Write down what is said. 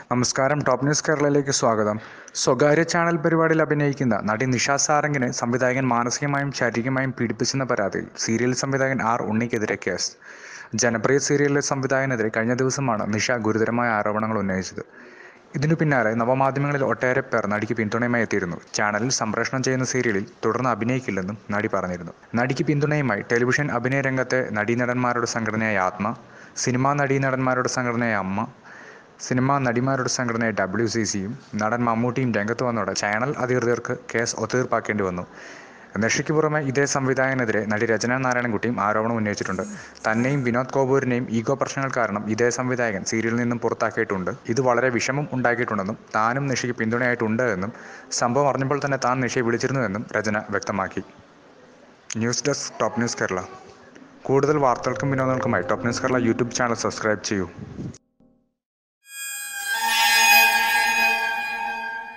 നമസ്കാരം top news കേരളയിലേക്ക് സ്വാഗതം സ്വകാര്യ ചാനൽ പരിപാടിയിൽ അഭിനയിക്കുന്ന നടി നിഷ സാരംഗിനെ സംവിധായകൻ മാനസികമായും ശാരീരികമായും പീഡിപ്പിച്ചെന്ന പരാതിയിൽ സീരിയൽ സംവിധായകൻ ആർ ഉണ്ണിക്കെതിരെ കേസ് ജനപ്രിയ സീരിയലിലെ സംവിധായകനെതിരെ കഴിഞ്ഞ ദിവസമാണ് നിഷ ഗുരുതരമായ ആരോപണങ്ങൾ ഉന്നയിച്ചത് ഇതിനു പിന്നാലെ നവമാധ്യമങ്ങളിൽ ഒട്ടേറെ പേർ നടിക്ക് പിന്തുണയുമായി എത്തിയിരുന്നു ചാനലിൽ സംപ്രേഷണം ചെയ്യുന്ന സീരിയലിൽ തുടർന്ന് അഭിനയിക്കില്ലെന്നും നടി പറഞ്ഞിരുന്നു നടിക്ക് പിന്തുണയുമായി ടെലിവിഷൻ അഭിനയ രംഗത്തെ നടീനടന്മാരുടെ സംഘടനയായ ആത്മ സിനിമാ നടീനടന്മാരുടെ സംഘടനയായ അമ്മ സിനിമാ നടിമാരുടെ സംഘടനയായ ഡബ്ല്യു സി സിയും നടൻ മമ്മൂട്ടിയും രംഗത്ത് വന്നതോടെ ചാനൽ അധികൃതർക്ക് കേസ് ഒത്തുതീർപ്പാക്കേണ്ടി വന്നു നിഷയ്ക്ക് പുറമെ ഇതേ സംവിധായകനെതിരെ നടി രചന നാരായണൻകുട്ടിയും ആരോപണം ഉന്നയിച്ചിട്ടുണ്ട് തന്നെയും വിനോദ് കോപൂരിനെയും ഈഗോ പ്രശ്നങ്ങൾ കാരണം ഇതേ സംവിധായകൻ സീരിയലിൽ നിന്നും പുറത്താക്കിയിട്ടുണ്ട് ഇത് വളരെ വിഷമം ഉണ്ടാക്കിയിട്ടുണ്ടെന്നും താനും നിഷയ്ക്ക് പിന്തുണയായിട്ടുണ്ട് എന്നും സംഭവം അറിഞ്ഞപ്പോൾ തന്നെ താൻ നിഷയെ വിളിച്ചിരുന്നുവെന്നും രചന വ്യക്തമാക്കി news desk top news Kerala കൂടുതൽ വാർത്തകൾക്കും വിനോദങ്ങൾക്കുമായി top news Kerala YouTube channel subscribe ചെയ്യൂ